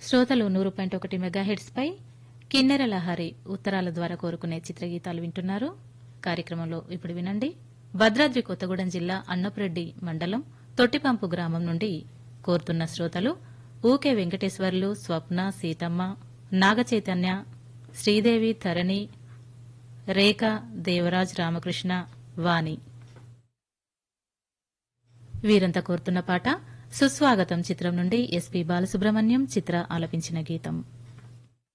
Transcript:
శ్రోతలు నూరు పాయింట్ ఒకటి మెగాహెడ్స్ పై కిన్నెర లహరి ఉత్తరాల ద్వారా కోరుకునే చిత్రగీతాలు వింటున్నారు కార్యక్రమంలో ఇప్పుడు వినండి భద్రాద్రి కొత్తగూడెం జిల్లా అన్నపురెడ్డి మండలం తొట్టిపంపు గ్రామం నుండి కోరుతున్న శ్రోతలు ఊకే వెంకటేశ్వర్లు స్వప్న సీతమ్మ నాగచైతన్య శ్రీదేవి తరణి రేఖ దేవరాజ్ రామకృష్ణ వాణి వీరంతా కోరుతున్న పాట సుస్వాగతం చిత్రం నుండి ఎస్పీ బాలసుబ్రహ్మణ్యం చిత్ర ఆలపించిన గీతం